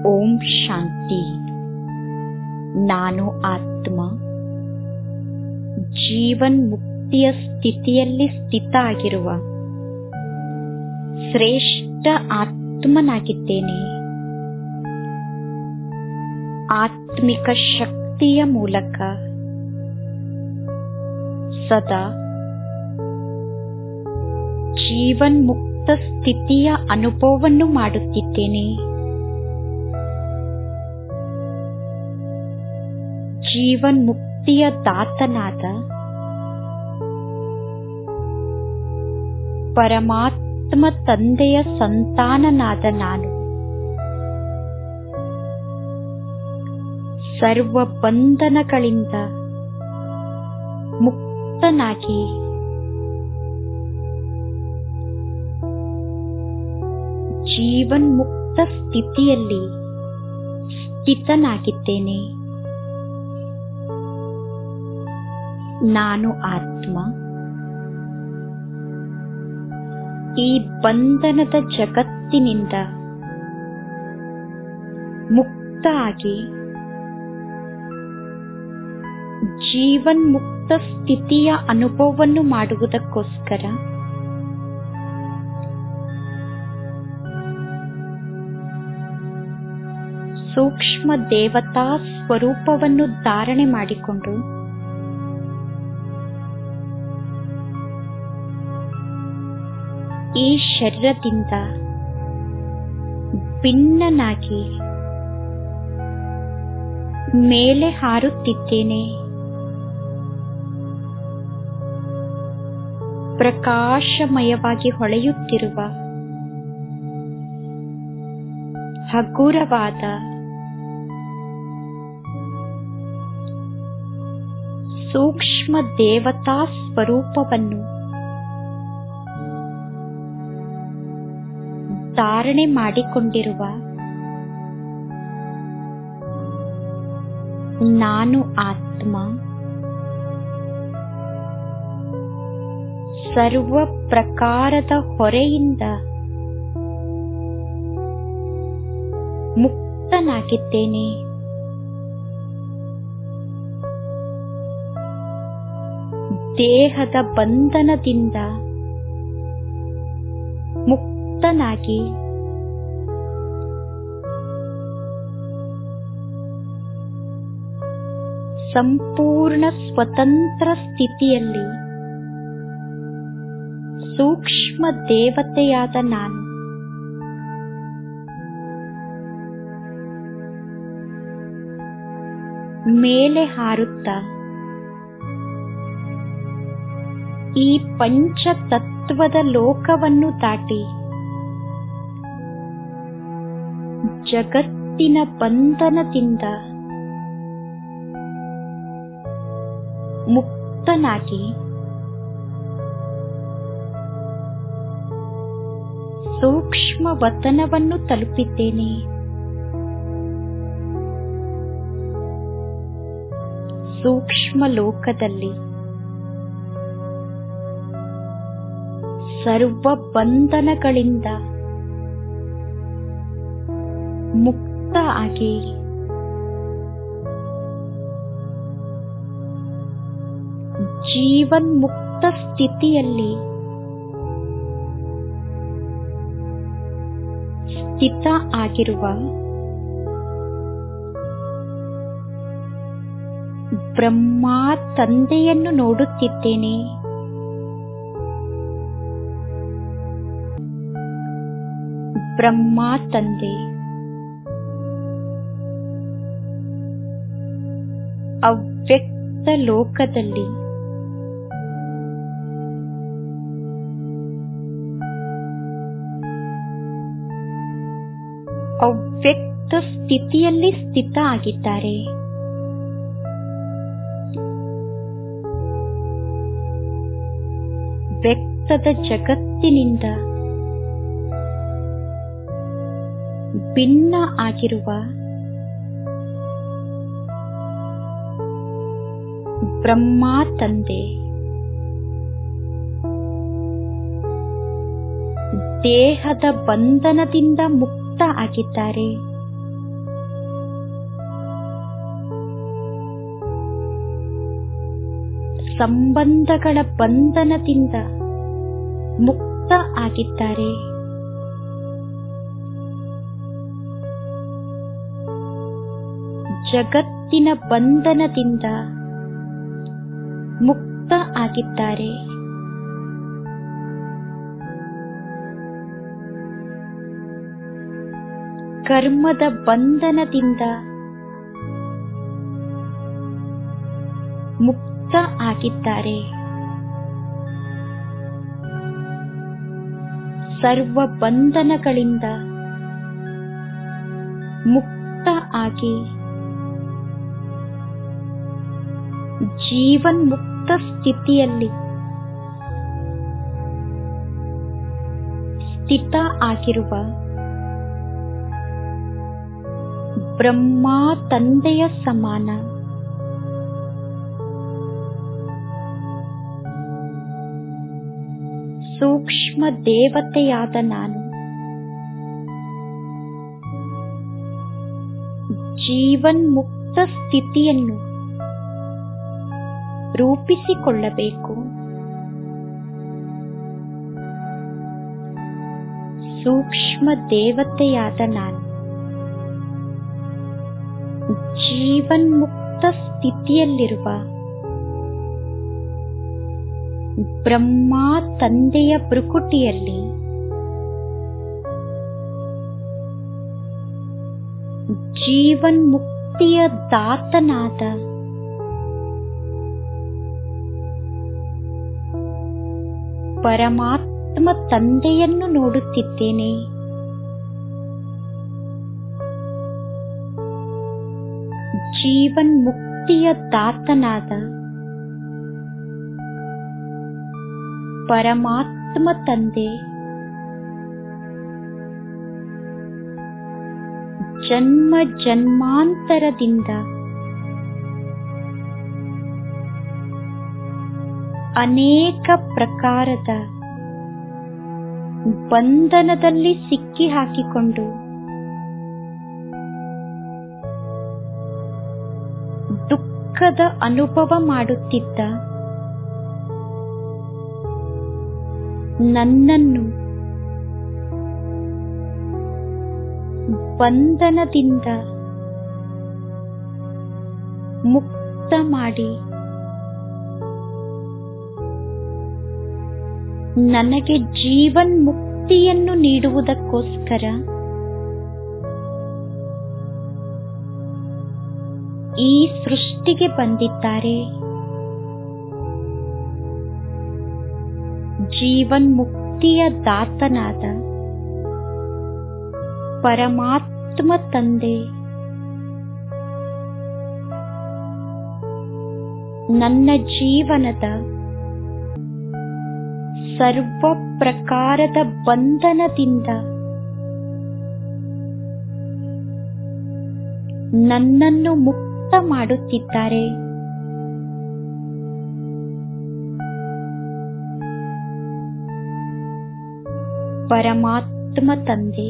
ಓಂ ಶಾಂತಿ ನಾನು ಆತ್ಮ ಜೀವನ್ ಮುಕ್ತಿಯ ಸ್ಥಿತಿಯಲ್ಲಿ ಸ್ಥಿತ ಆಗಿರುವ ಶ್ರೇಷ್ಠ ಆತ್ಮನಾಗಿದ್ದೇನೆ ಆತ್ಮಿಕ ಶಕ್ತಿಯ ಮೂಲಕ ಸದಾ ಜೀವನ್ ಮುಕ್ತ ಸ್ಥಿತಿಯ ಅನುಭವವನ್ನು ಮಾಡುತ್ತಿದ್ದೇನೆ ಜೀವನ್ ಮುಕ್ತಿಯ ದಾತನಾದ ಪರಮಾತ್ಮ ತಂದೆಯ ಸಂತಾನನಾದ ನಾನು ಸರ್ವ ಬಂಧನಗಳಿಂದ ಮುಕ್ತನಾಗಿ ಜೀವನ್ ಮುಕ್ತ ಸ್ಥಿತಿಯಲ್ಲಿ ಸ್ಥಿತನಾಗಿದ್ದೇನೆ ನಾನು ಆತ್ಮ ಈ ಬಂಧನದ ಜಗತ್ತಿನಿಂದ ಮುಕ್ತ ಆಗಿ ಜೀವನ್ ಮುಕ್ತ ಸ್ಥಿತಿಯ ಅನುಭವವನ್ನು ಮಾಡುವುದಕ್ಕೋಸ್ಕರ ಸೂಕ್ಷ್ಮ ದೇವತಾ ಸ್ವರೂಪವನ್ನು ಧಾರಣೆ ಮಾಡಿಕೊಂಡು ಈ ಶರೀರದಿಂದ ಭಿನ್ನನಾಗಿ ಮೇಲೆ ಹಾರುತ್ತಿದ್ದೇನೆ ಪ್ರಕಾಶಮಯವಾಗಿ ಹೊಳೆಯುತ್ತಿರುವ ಹಗುರವಾದ ಸೂಕ್ಷ್ಮ ದೇವತಾ ಸ್ವರೂಪವನ್ನು ಧಾರಣೆ ಮಾಡಿಕೊಂಡಿರುವ ನಾನು ಆತ್ಮ ಸರ್ವ ಪ್ರಕಾರದ ಹೊರೆಯಿಂದ ಮುಕ್ತನಾಗಿದ್ದೇನೆ ದೇಹದ ಬಂಧನದಿಂದ ಮುಕ್ತನಾಗಿ ಸಂಪೂರ್ಣ ಸ್ವತಂತ್ರ ಸ್ಥಿತಿಯಲ್ಲಿ ಸೂಕ್ಷ್ಮ ದೇವತೆಯಾದ ನಾನು ಮೇಲೆ ಹಾರುತ್ತ ಈ ಪಂಚತತ್ವದ ಲೋಕವನ್ನು ದಾಟಿ ಜಗತ್ತಿನ ಬಂಧನದಿಂದ ಮುಕ್ತನಾಗಿ ಸೂಕ್ಷ್ಮ ವತನವನ್ನು ತಲುಪಿದ್ದೇನೆ ಸೂಕ್ಷ್ಮ ಲೋಕದಲ್ಲಿ ಸರ್ವ ಬಂಧನಗಳಿಂದ ಮುಕ್ತ ಆಗಿ ಜೀವನ್ ಮುಕ್ತ ಸ್ಥಿತಿಯಲ್ಲಿ ಸ್ಥಿತ ಆಗಿರುವ ಬ್ರಹ್ಮ ತಂದೆಯನ್ನು ನೋಡುತ್ತಿದ್ದೇನೆ ಬ್ರಹ್ಮ ತಂದೆ ಅವ್ಯಕ್ತ ಲೋಕದಲ್ಲಿ ಅವ್ಯಕ್ತ ಸ್ಥಿತಿಯಲ್ಲಿ ಸ್ಥಿತ ಆಗಿದ್ದಾರೆ ವ್ಯಕ್ತದ ಜಗತ್ತಿನಿಂದ ಭಿನ್ನ ಆಗಿರುವ ಬ್ರಹ್ಮ ತಂದೆ ದೇಹದ ಬಂಧನದಿಂದ ಮುಕ್ತ ಆಗಿದ್ದಾರೆ ಸಂಬಂಧಗಳ ಬಂಧನದಿಂದ ಮುಕ್ತ ಆಗಿದ್ದಾರೆ ಜಗತ್ತಿನ ಬಂಧನದಿಂದ ಮುಕ್ತ ಆಗಿದ್ದಾರೆ ಕರ್ಮದ ಬಂಧನದಿಂದ ಮುಕ್ತ ಆಗಿದ್ದಾರೆ ಸರ್ವ ಬಂಧನಗಳಿಂದ ಮುಕ್ತ ಆಗಿ ಜೀವನ್ ಮುಕ್ತ ಸ್ಥಿತಿಯಲ್ಲಿ ಸ್ಥಿತ ಆಗಿರುವ ಬ್ರಹ್ಮ ತಂದೆಯ ಸಮಾನ ಸೂಕ್ಷ್ಮ ದೇವತೆಯಾದ ನಾನು ಜೀವನ್ ಮುಕ್ತ ಸ್ಥಿತಿಯನ್ನು ರೂಪಿಸಿಕೊಳ್ಳಬೇಕು ಸೂಕ್ಷ್ಮ ದೇವತೆಯಾದ ನಾನು ಜೀವನ್ ಮುಕ್ತ ಸ್ಥಿತಿಯಲ್ಲಿರುವ ಬ್ರಹ್ಮ ತಂದೆಯ ಬೃಕುಟಿಯಲ್ಲಿ ಜೀವನ್ ಮುಕ್ತಿಯ ದಾತನಾದ ಪರಮಾತ್ಮ ತಂದೆಯನ್ನು ನೋಡುತ್ತಿದ್ದೇನೆ ಜೀವನ್ ಮುಕ್ತಿಯ ದಾತನಾದ ಪರಮಾತ್ಮ ತಂದೆ ಜನ್ಮ ಜನ್ಮಾಂತರದಿಂದ ಅನೇಕ ಪ್ರಕಾರದ ಬಂಧನದಲ್ಲಿ ಸಿಕ್ಕಿ ಹಾಕಿಕೊಂಡು ದುಃಖದ ಅನುಭವ ಮಾಡುತ್ತಿದ್ದ ನನ್ನನ್ನು ಬಂಧನದಿಂದ ಮುಕ್ತ ಮಾಡಿ ನನಗೆ ಜೀವನ್ ಮುಕ್ತಿಯನ್ನು ನೀಡುವುದಕ್ಕೋಸ್ಕರ ಈ ಸೃಷ್ಟಿಗೆ ಬಂದಿದ್ದಾರೆ ಜೀವನ್ ಮುಕ್ತಿಯ ದಾತನಾದ ಪರಮಾತ್ಮ ತಂದೆ ನನ್ನ ಜೀವನದ ಸರ್ವ ಪ್ರಕಾರದ ಬಂಧನದಿಂದ ನನ್ನನ್ನು ಮುಕ್ತ ಮಾಡುತ್ತಿದ್ದಾರೆ ಪರಮಾತ್ಮ ತಂದೆ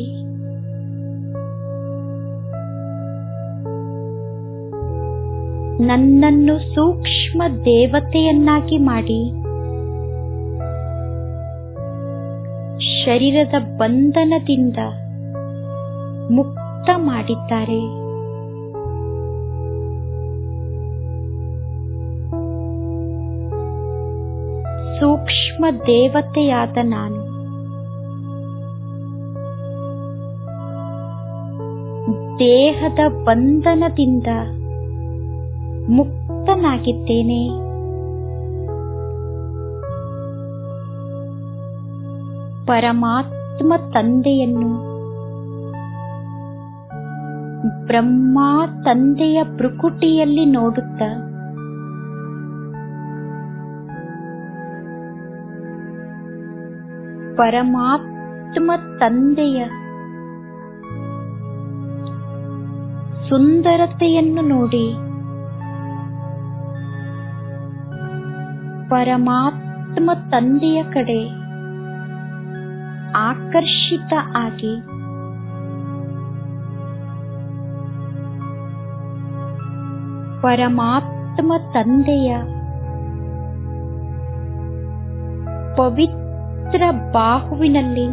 ನನ್ನನ್ನು ಸೂಕ್ಷ್ಮ ದೇವತೆಯನ್ನಾಗಿ ಮಾಡಿ ಶರೀರದ ಬಂಧನದಿಂದ ಮುಕ್ತ ಮಾಡಿದ್ದಾರೆ ಸೂಕ್ಷ್ಮ ದೇವತೆಯಾದ ನಾನು ದೇಹದ ಬಂಧನದಿಂದ ಮುಕ್ತನಾಗಿದ್ದೇನೆ ಪರಮಾತ್ಮ ತಂದೆಯನ್ನು ಬ್ರಹ್ಮ ತಂದೆಯ ಭ್ರುಕುಟಿಯಲ್ಲಿ ನೋಡುತ್ತ ಪರಮಾತ್ಮ ತಂದೆಯ ಸುಂದರತೆಯನ್ನು ನೋಡಿ ಪರಮಾತ್ಮ ತಂದೆಯ ಕಡೆ ಆಕರ್ಷಿತ ಆಗಿ ಪರಮಾತ್ಮ ತಂದೆಯ ಪವಿತ್ರ ಬಾಹುವಿನಲ್ಲಿ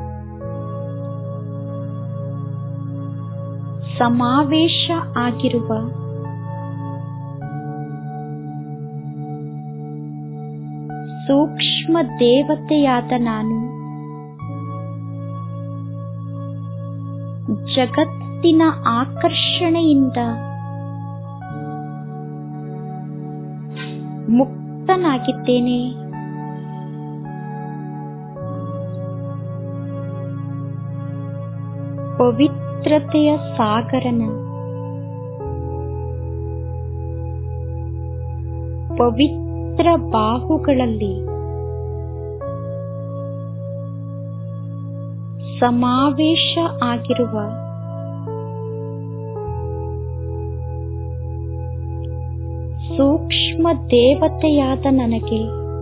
ಸಮಾವೇಶ ಆಗಿರುವ ಸೂಕ್ಷ್ಮ ದೇವತೆಯಾದ ನಾನು ಜಗತ್ತಿನ ಆಕರ್ಷಣೆಯಿಂದ ಮುಕ್ತನಾಗಿದ್ದೇನೆ ಪವಿತ್ರತೆಯ ಸಾಗರನ ಪವಿತ್ರ ಬಾಹುಗಳಲ್ಲಿ ಸಮಾವೇಶ ಆಗಿರುವ ಸೂಕ್ಷ್ಮ ದೇವತೆಯಾದ ನನಗೆ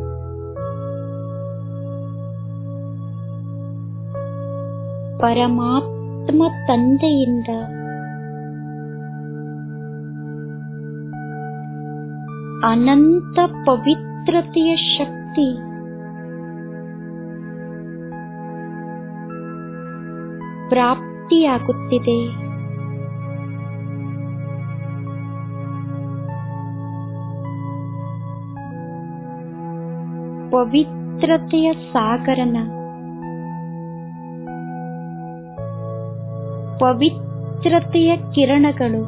ಪರಮಾತ್ಮ ತಂದೆಯಿಂದ ಅನಂತ ಪವಿತ್ರತೆಯ ಶಕ್ತಿ ಪ್ರಾಪ್ತಿಯಾಗುತ್ತಿದೆ ಪವಿತ್ರತೆಯ ಸಾಗರನ ಪವಿತ್ರತೆಯ ಕಿರಣಗಳು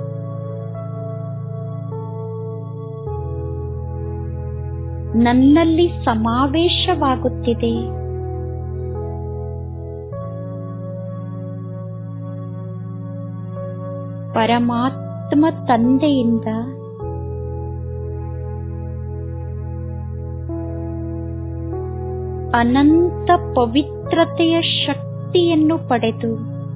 ನನ್ನಲ್ಲಿ ಸಮಾವೇಶವಾಗುತ್ತಿದೆ ಪರಮಾತ್ಮ ತಂದೆಯಿಂದ ಅನಂತ ಪವಿತ್ರತೆಯ ಶಕ್ತಿಯನ್ನು ಪಡೆದು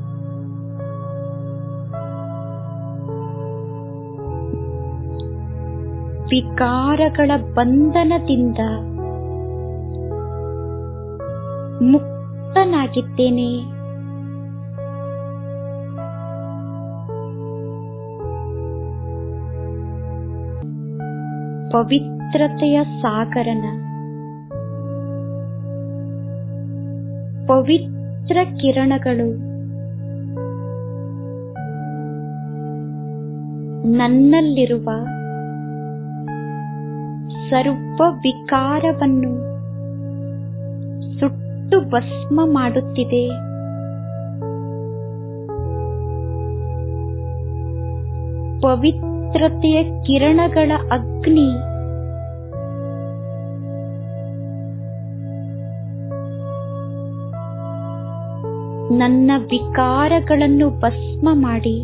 ವಿಕಾರಗಳ ಬಂಧನದಿಂದ ಮುಕ್ತನಾಗಿದ್ದೇನೆ ಪವಿತ್ರತೆಯ ಸಾಗರನ ಪವಿತ್ರ ಕಿರಣಗಳು ನನ್ನಲ್ಲಿರುವ ಸರ್ವ ವಿಕಾರವನ್ನು ಸುಟ್ಟು ಭಸ್ಮ ಮಾಡುತ್ತಿದೆ ಪವಿತ್ರತೆಯ ಕಿರಣಗಳ ಅಗ್ನಿ ನನ್ನ ವಿಕಾರಗಳನ್ನು ಭಸ್ಮ ಮಾಡಿ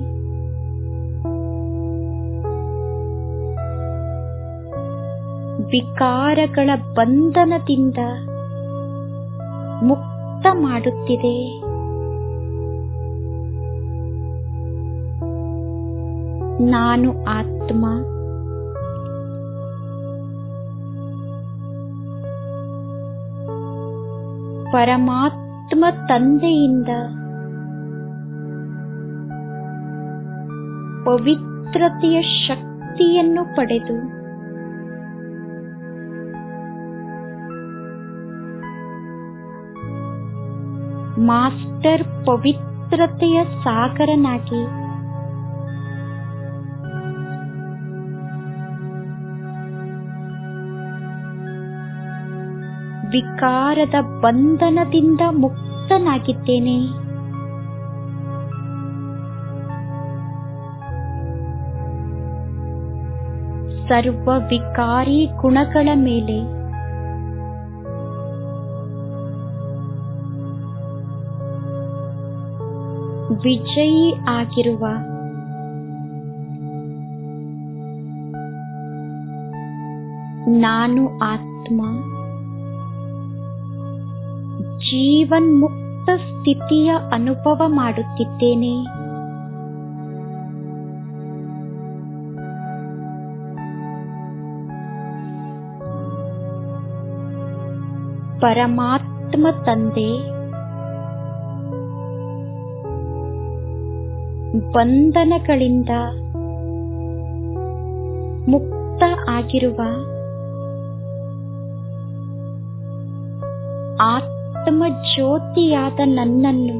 ವಿಕಾರಗಳ ಬಂಧನದಿಂದ ಮುಕ್ತ ಮಾಡುತ್ತಿದೆ ನಾನು ಆತ್ಮ ಪರಮಾತ್ಮ ತಂದೆಯಿಂದ ಪವಿತ್ರತೆಯ ಶಕ್ತಿಯನ್ನು ಪಡೆದು ಮಾಸ್ಟರ್ ಪವಿತ್ರತೆಯ ಸಾಗರನಾಗಿ ವಿಕಾರದ ಬಂಧನದಿಂದ ಮುಕ್ತನಾಗಿದ್ದೇನೆ ಸರ್ವ ವಿಕಾರಿ ಗುಣಗಳ ಮೇಲೆ ವಿಜಯಿ ಆಗಿರುವ ನಾನು ಆತ್ಮ ಜೀವನ್ಮುಕ್ತ ಸ್ಥಿತಿಯ ಅನುಭವ ಮಾಡುತ್ತಿದ್ದೇನೆ ಪರಮಾತ್ಮ ತಂದೆ ಬಂಧನಗಳಿಂದ ಮುಕ್ತ ಆಗಿರುವ ಆತ್ಮ ಜ್ಯೋತಿಯಾದ ನನ್ನನ್ನು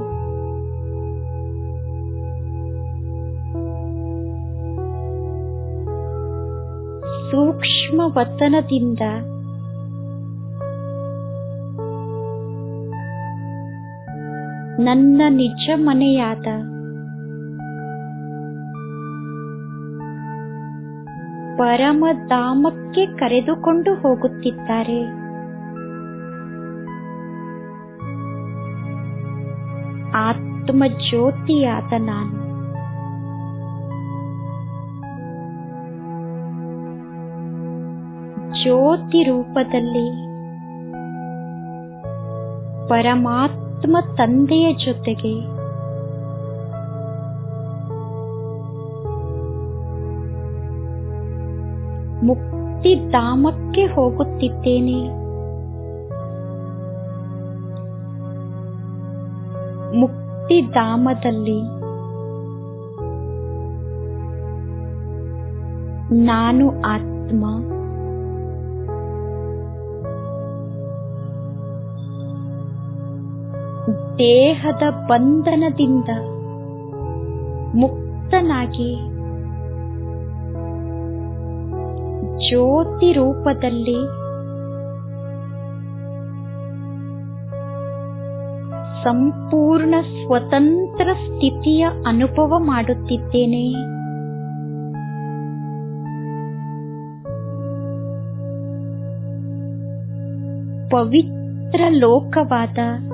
ಸೂಕ್ಷ್ಮ ವತನದಿಂದ ನನ್ನ ನಿಜ ಮನೆಯಾದ ಪರಮಧಾಮಕ್ಕೆ ಕರೆದುಕೊಂಡು ಹೋಗುತ್ತಿದ್ದಾರೆ ಆತ್ಮ ಜ್ಯೋತಿಯಾದ ನಾನು ಜ್ಯೋತಿ ರೂಪದಲ್ಲಿ ಪರಮಾತ್ಮ ತಂದೆಯ ಜೊತೆಗೆ ಮುಕ್ತಿಧಾಮಕ್ಕೆ ಹೋಗುತ್ತಿದ್ದೇನೆ ಮುಕ್ತಿಧಾಮದಲ್ಲಿ ನಾನು ಆತ್ಮ ದೇಹದ ಬಂಧನದಿಂದ ಮುಕ್ತನಾಗಿ ಜ್ಯೋತಿ ರೂಪದಲ್ಲಿ ಸಂಪೂರ್ಣ ಸ್ವತಂತ್ರ ಸ್ಥಿತಿಯ ಅನುಭವ ಮಾಡುತ್ತಿದ್ದೇನೆ ಪವಿತ್ರ ಲೋಕವಾದ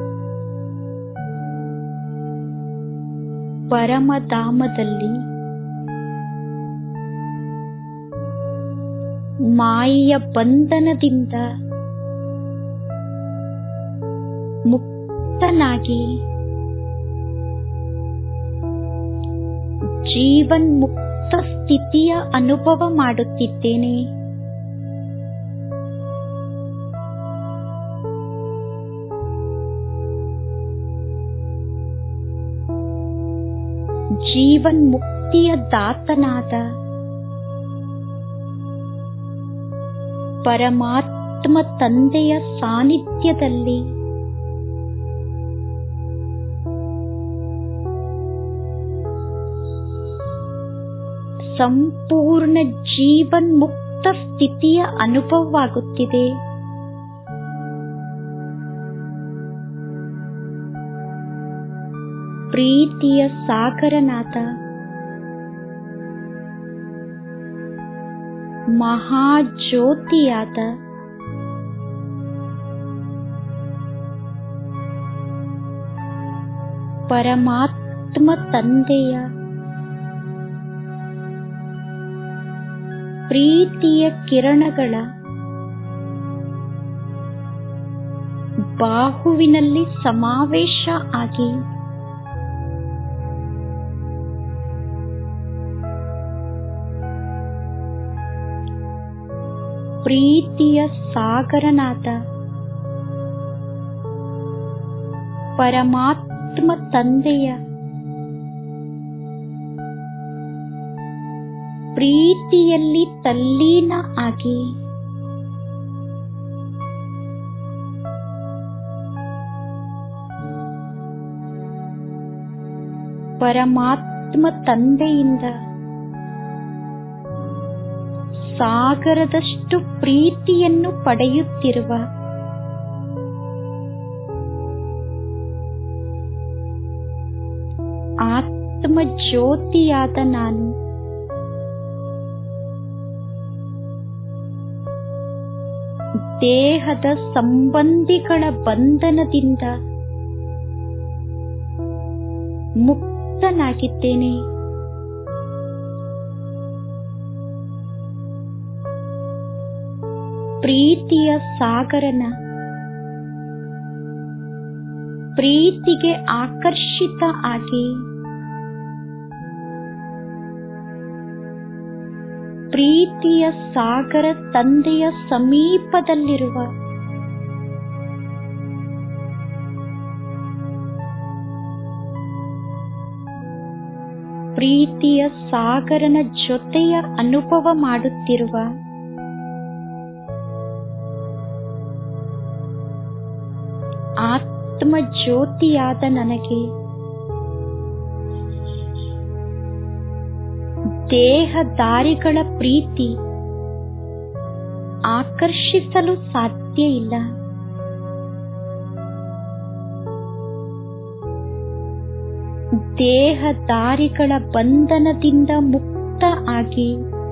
ಪರಮಧಾಮದಲ್ಲಿ ಮಾಯೆಯ ಬಂಧನದಿಂದ ಮುಕ್ತನಾಗಿ ಜೀವನ್ ಮುಕ್ತ ಸ್ಥಿತಿಯ ಅನುಭವ ಮಾಡುತ್ತಿದ್ದೇನೆ ಜೀವನ್ ಮುಕ್ತಿಯ ದಾತನಾದ ಪರಮಾತ್ಮ ತಂದೆಯ ಸಾನ್ನಿಧ್ಯದಲ್ಲಿ ಸಂಪೂರ್ಣ ಜೀವನ್ ಮುಕ್ತ ಸ್ಥಿತಿಯ ಅನುಭವವಾಗುತ್ತಿದೆ ಪ್ರೀತಿಯ ಸಾಗರನಾದ ಮಹಾಜ್ಯೋತಿಯಾದ ಪರಮಾತ್ಮ ತಂದೆಯ ಪ್ರೀತಿಯ ಕಿರಣಗಳ ಬಾಹುವಿನಲ್ಲಿ ಸಮಾವೇಶ ಆಗಿ ಪ್ರೀತಿಯ ಸಾಗರನಾದ ಪರಮಾತ್ಮ ತಂದೆಯ ಪ್ರೀತಿಯಲ್ಲಿ ತಲ್ಲೀನ ಆಗಿ ಪರಮಾತ್ಮ ತಂದೆಯಿಂದ ಸಾಗರದಷ್ಟು ಪ್ರೀತಿಯನ್ನು ಪಡೆಯುತ್ತಿರುವ ಆತ್ಮ ಜ್ಯೋತಿಯಾದ ನಾನು ದೇಹದ ಸಂಬಂಧಿಗಳ ಬಂಧನದಿಂದ ಮುಕ್ತನಾಗಿದ್ದೇನೆ ಪ್ರೀತಿಯ ಸಾಗರನ ಪ್ರೀತಿಗೆ ಆಕರ್ಷಿತ ಆಗಿ ಪ್ರೀತಿಯ ಸಾಗರ ತಂದೆಯ ಸಮೀಪದಲ್ಲಿರುವ ಪ್ರೀತಿಯ ಸಾಗರನ ಜೊತೆಯ ಅನುಭವ ಮಾಡುತ್ತಿರುವ ಆತ್ಮ ಜ್ಯೋತಿಯಾದ ನನಗೆ ದೇಹದಾರಿಗಳ ಪ್ರೀತಿ ಆಕರ್ಷಿಸಲು ಸಾಧ್ಯ ಇಲ್ಲ ದೇಹದಾರಿಗಳ ಬಂಧನದಿಂದ ಮುಕ್ತ ಆಗಿ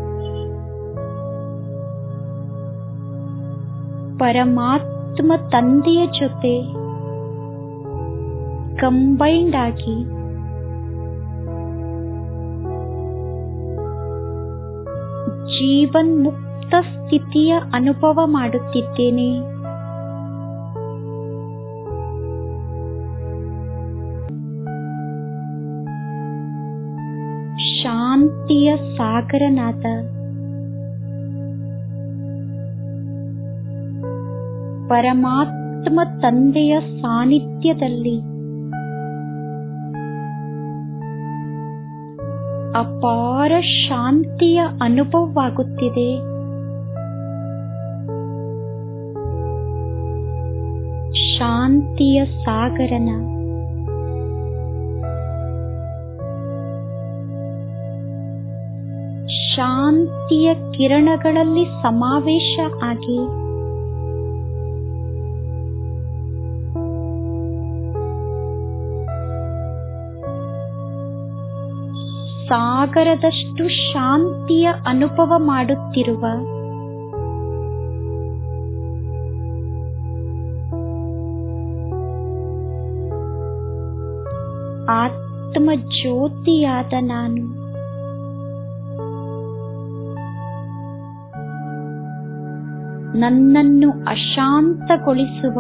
ಪರಮಾತ್ಮ ತಂದೆಯ ಜೊತೆ ಕಂಬೈಂಡ್ ಆಗಿ ಜೀವನ್ ಮುಕ್ತ ಸ್ಥಿತಿಯ ಅನುಭವ ಮಾಡುತ್ತಿದ್ದೇನೆ ಶಾಂತಿಯ ಸಾಗರನಾದ ಪರಮಾತ್ಮ ತಂದೆಯ ಸಾನ್ನಿಧ್ಯದಲ್ಲಿ ಅಪಾರ ಶಾಂತಿಯ ಅನುಭವವಾಗುತ್ತಿದೆ ಶಾಂತಿಯ ಸಾಗರನ ಶಾಂತಿಯ ಕಿರಣಗಳಲ್ಲಿ ಸಮಾವೇಶ ಆಗಿ ಸಾಗರದಷ್ಟು ಶಾಂತಿಯ ಅನುಭವ ಮಾಡುತ್ತಿರುವ ಆತ್ಮ ಜ್ಯೋತಿಯಾದ ನಾನು ನನ್ನನ್ನು ಅಶಾಂತಗೊಳಿಸುವ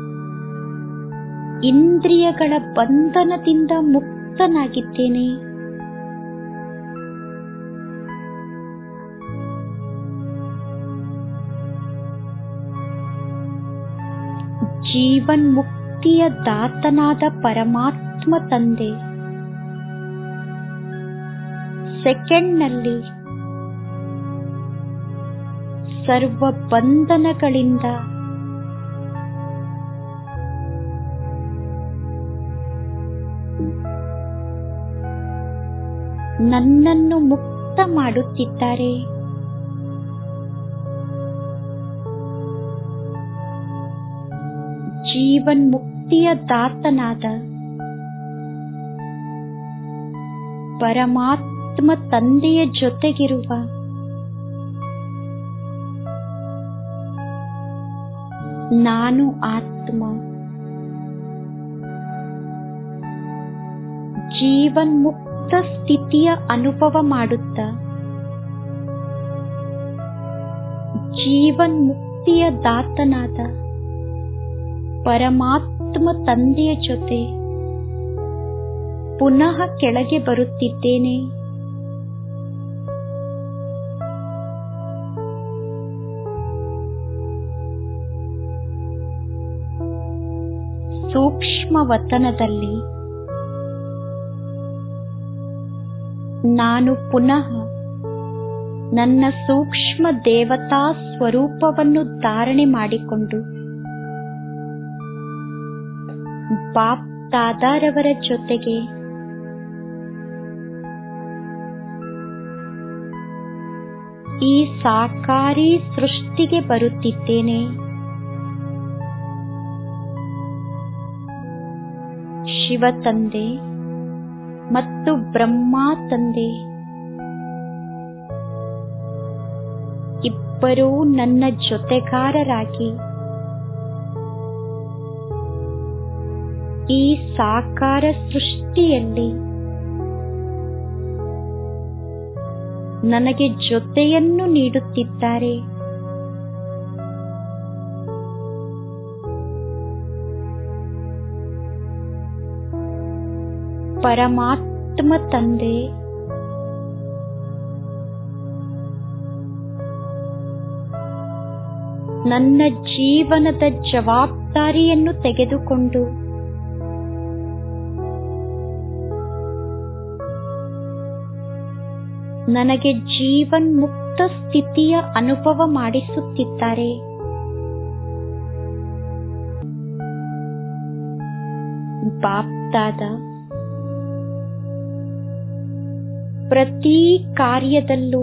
ಇಂದ್ರಿಯಗಳ ಬಂಧನದಿಂದ ಮುಕ್ತನಾಗಿದ್ದೇನೆ ಜೀವನ್ ಮುಕ್ತಿಯ ದಾತನಾದ ಪರಮಾತ್ಮ ತಂದೆ ಸೆಕೆಂಡ್ನಲ್ಲಿ ಸರ್ವ ಬಂಧನಗಳಿಂದ ನನ್ನನ್ನು ಮುಕ್ತ ಮಾಡುತ್ತಿದ್ದಾರೆ ಜೀವನ್ ಮುಕ್ತಿಯ ದಾತನಾದ ಪರಮಾತ್ಮ ತಂದೆಯ ಜೊತೆಗಿರುವ ನಾನು ಆತ್ಮ ಜೀವನ್ ಮುಕ್ತ ಸ್ಥಿತಿಯ ಅನುಭವ ಮಾಡುತ್ತ ಜೀವನ್ ಮುಕ್ತಿಯ ದಾತನಾದ ಪರಮಾತ್ಮ ತಂದೆಯ ಜೊತೆ ಪುನಃ ಕೆಳಗೆ ಬರುತ್ತಿದ್ದೇನೆ ಸೂಕ್ಷ್ಮ ವತನದಲ್ಲಿ ನಾನು ಪುನಃ ನನ್ನ ಸೂಕ್ಷ್ಮ ದೇವತಾ ಸ್ವರೂಪವನ್ನು ಧಾರಣೆ ಮಾಡಿಕೊಂಡು ಬಾಪ್ ದಾದಾರವರ ಜೊತೆಗೆ ಈ ಸಾಕಾರಿ ಸೃಷ್ಟಿಗೆ ಬರುತ್ತಿದ್ದೇನೆ ಶಿವ ತಂದೆ ಮತ್ತು ಬ್ರಹ್ಮ ತಂದೆ ಇಬ್ಬರೂ ನನ್ನ ಜೊತೆಗಾರರಾಗಿ ಈ ಸಾಕಾರ ಸೃಷ್ಟಿಯಲ್ಲಿ ನನಗೆ ಜೊತೆಯನ್ನು ನೀಡುತ್ತಿದ್ದಾರೆ ಪರಮಾತ್ಮ ತಂದೆ ನನ್ನ ಜೀವನದ ಜವಾಬ್ದಾರಿಯನ್ನು ತೆಗೆದುಕೊಂಡು ನನಗೆ ಜೀವನ್ ಮುಕ್ತ ಸ್ಥಿತಿಯ ಅನುಭವ ಮಾಡಿಸುತ್ತಿದ್ದಾರೆ ಬಾಪ್ದಾದ ಪ್ರತಿ ಕಾರ್ಯದಲ್ಲೂ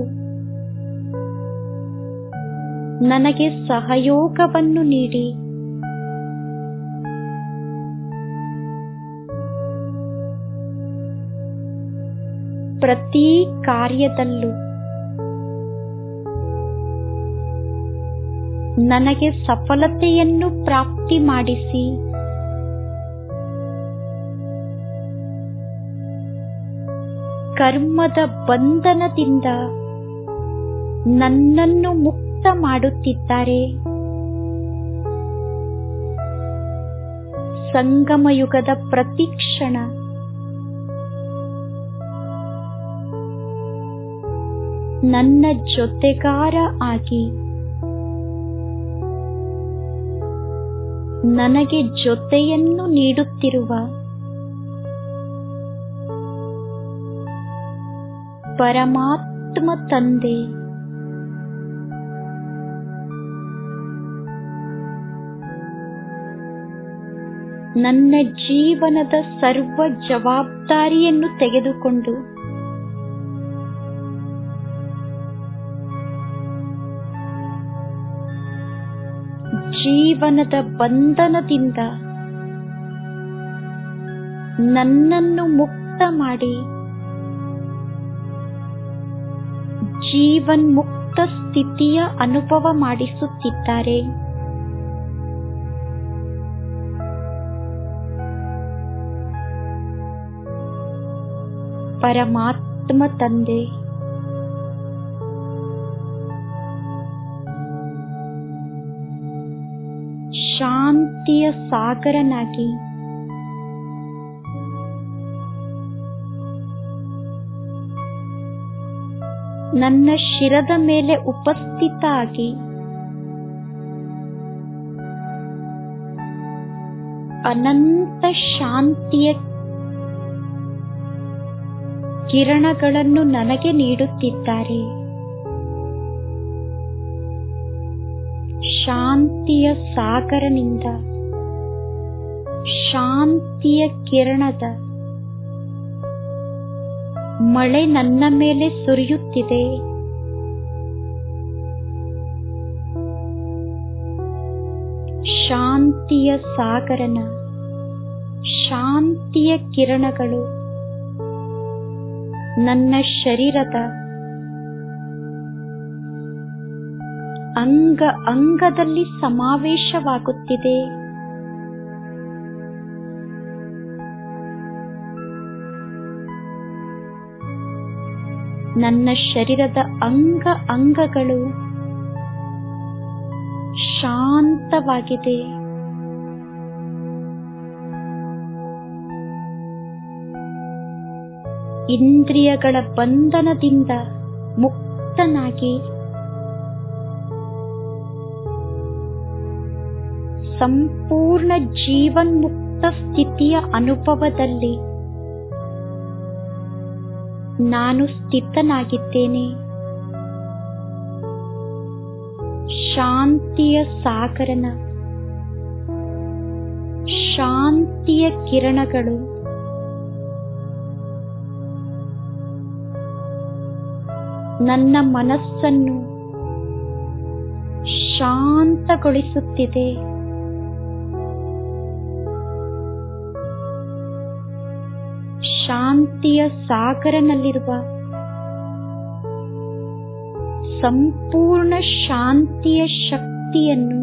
ನನಗೆ ಸಹಯೋಗವನ್ನು ನೀಡಿ ಪ್ರತಿ ಕಾರ್ಯದಲ್ಲೂ ನನಗೆ ಸಫಲತೆಯನ್ನು ಪ್ರಾಪ್ತಿ ಮಾಡಿಸಿ ಕರ್ಮದ ಬಂಧನದಿಂದ ನನ್ನನ್ನು ಮುಕ್ತ ಮಾಡುತ್ತಿದ್ದಾರೆ ಸಂಗಮಯುಗದ ಪ್ರತಿಕ್ಷಣ ನನ್ನ ಜೊತೆಗಾರ ಆಗಿ ನನಗೆ ಜೊತೆಯನ್ನು ನೀಡುತ್ತಿರುವ ಪರಮಾತ್ಮ ತಂದೆ ನನ್ನ ಜೀವನದ ಸರ್ವ ಜವಾಬ್ದಾರಿಯನ್ನು ತೆಗೆದುಕೊಂಡು ಜೀವನದ ಬಂಧನದಿಂದ ನನ್ನನ್ನು ಮುಕ್ತ ಮಾಡಿ ಜೀವನ್ ಮುಕ್ತ ಸ್ಥಿತಿಯ ಅನುಭವ ಮಾಡಿಸುತ್ತಿದ್ದಾರೆ ಪರಮಾತ್ಮ ತಂದೆ ಶಾಂತಿಯ ಸಾಗರನಾಗಿ ನನ್ನ ಶಿರದ ಮೇಲೆ ಉಪಸ್ಥಿತ ಆಗಿ ಅನಂತ ಶಾಂತಿಯ ಕಿರಣಗಳನ್ನು ನನಗೆ ನೀಡುತ್ತಿದ್ದಾರೆ ಶಾಂತಿಯ ಸಾಗರನಿಂದ ಶಾಂತಿಯ ಕಿರಣದ ಮಳೆ ನನ್ನ ಮೇಲೆ ಸುರಿಯುತ್ತಿದೆ ಶಾಂತಿಯ ಸಾಗರನ ಶಾಂತಿಯ ಕಿರಣಗಳು ನನ್ನ ಶರೀರದ ಅಂಗ ಅಂಗದಲ್ಲಿ ಸಮಾವೇಶವಾಗುತ್ತಿದೆ ನನ್ನ ಶರೀರದ ಅಂಗ ಅಂಗಗಳು ಶಾಂತವಾಗಿದೆ ಇಂದ್ರಿಯಗಳ ಬಂಧನದಿಂದ ಮುಕ್ತನಾಗಿ ಸಂಪೂರ್ಣ ಜೀವನ್ಮುಕ್ತ ಸ್ಥಿತಿಯ ಅನುಭವದಲ್ಲಿ ನಾನು ಸ್ಥಿತನಾಗಿದ್ದೇನೆ ಶಾಂತಿಯ ಸಾಗರನ ಶಾಂತಿಯ ಕಿರಣಗಳು ನನ್ನ ಮನಸ್ಸನ್ನು ಶಾಂತಗೊಳಿಸುತ್ತಿದೆ ಶಾಂತಿಯ ಸಾಗರನಲ್ಲಿರುವ ಸಂಪೂರ್ಣ ಶಾಂತಿಯ ಶಕ್ತಿಯನ್ನು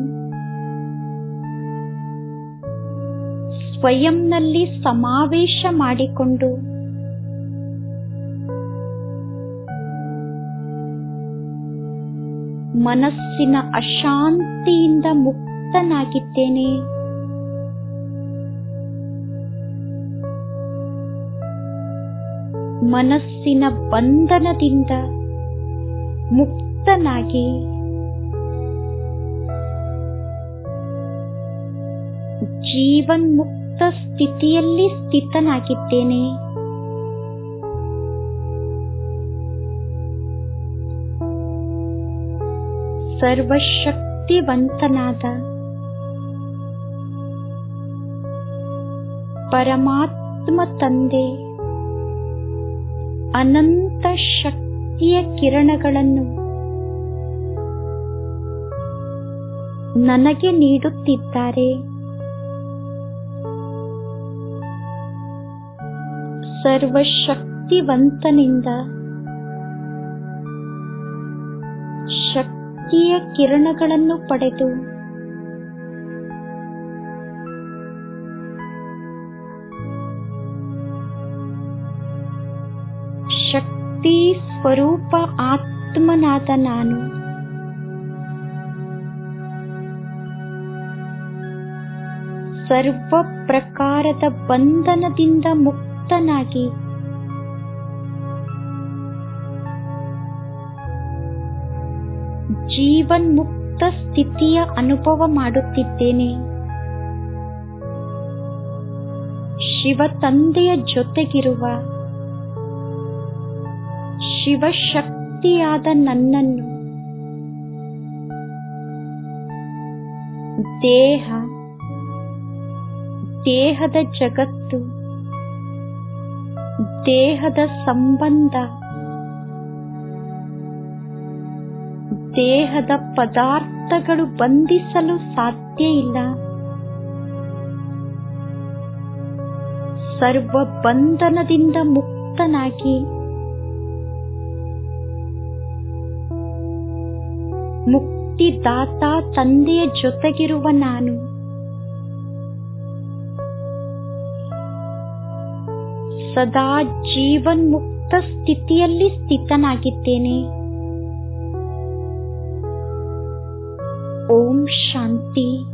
ಸ್ವಯಂನಲ್ಲಿ ಸಮಾವೇಶ ಮಾಡಿಕೊಂಡು ಮನಸ್ಸಿನ ಅಶಾಂತಿಯಿಂದ ಮುಕ್ತನಾಗಿದ್ದೇನೆ ಮನಸ್ಸಿನ ಬಂಧನದಿಂದ ಮುಕ್ತನಾಗಿ ಜೀವನ್ಮುಕ್ತ ಸ್ಥಿತಿಯಲ್ಲಿ ಸ್ಥಿತನಾಗಿದ್ದೇನೆ ಸರ್ವಶಕ್ತಿವಂತನಾದ ಪರಮಾತ್ಮ ತಂದೆ ಅನಂತ ಶಕ್ತಿಯ ಕಿರಣಗಳನ್ನು ನನಗೆ ನೀಡುತ್ತಿದ್ದಾರೆ ಸರ್ವಶಕ್ತಿವಂತನಿಂದ ಶಕ್ತಿಯ ಕಿರಣಗಳನ್ನು ಪಡೆದು ಶಕ್ತಿ ಸ್ವರೂಪ ಆತ್ಮನಾದ ನಾನು ಸರ್ವ ಪ್ರಕಾರದ ಬಂಧನದಿಂದ ಮುಕ್ತನಾಗಿ ಜೀವನ್ಮುಕ್ತ ಸ್ಥಿತಿಯ ಅನುಭವ ಮಾಡುತ್ತಿದ್ದೇನೆ ಶಿವ ತಂದೆಯ ಜೊತೆಗಿರುವ ಶಿವಶಕ್ತಿಯಾದ ನನ್ನನ್ನು ದೇಹ ದೇಹದ ಜಗತ್ತು ದೇಹದ ಸಂಬಂಧ ದೇಹದ ಪದಾರ್ಥಗಳು ಬಂಧಿಸಲು ಸಾಧ್ಯ ಇಲ್ಲ ಸರ್ವ ಬಂಧನದಿಂದ ಮುಕ್ತನಾಗಿ ಮುಕ್ತಿದಾತ ತಂದೆಯ ಜೊತೆಗಿರುವ ನಾನು ಸದಾ ಜೀವನ್ಮುಕ್ತ ಸ್ಥಿತಿಯಲ್ಲಿ ಸ್ಥಿತನಾಗಿದ್ದೇನೆ ಓಂ ಶಾಂತಿ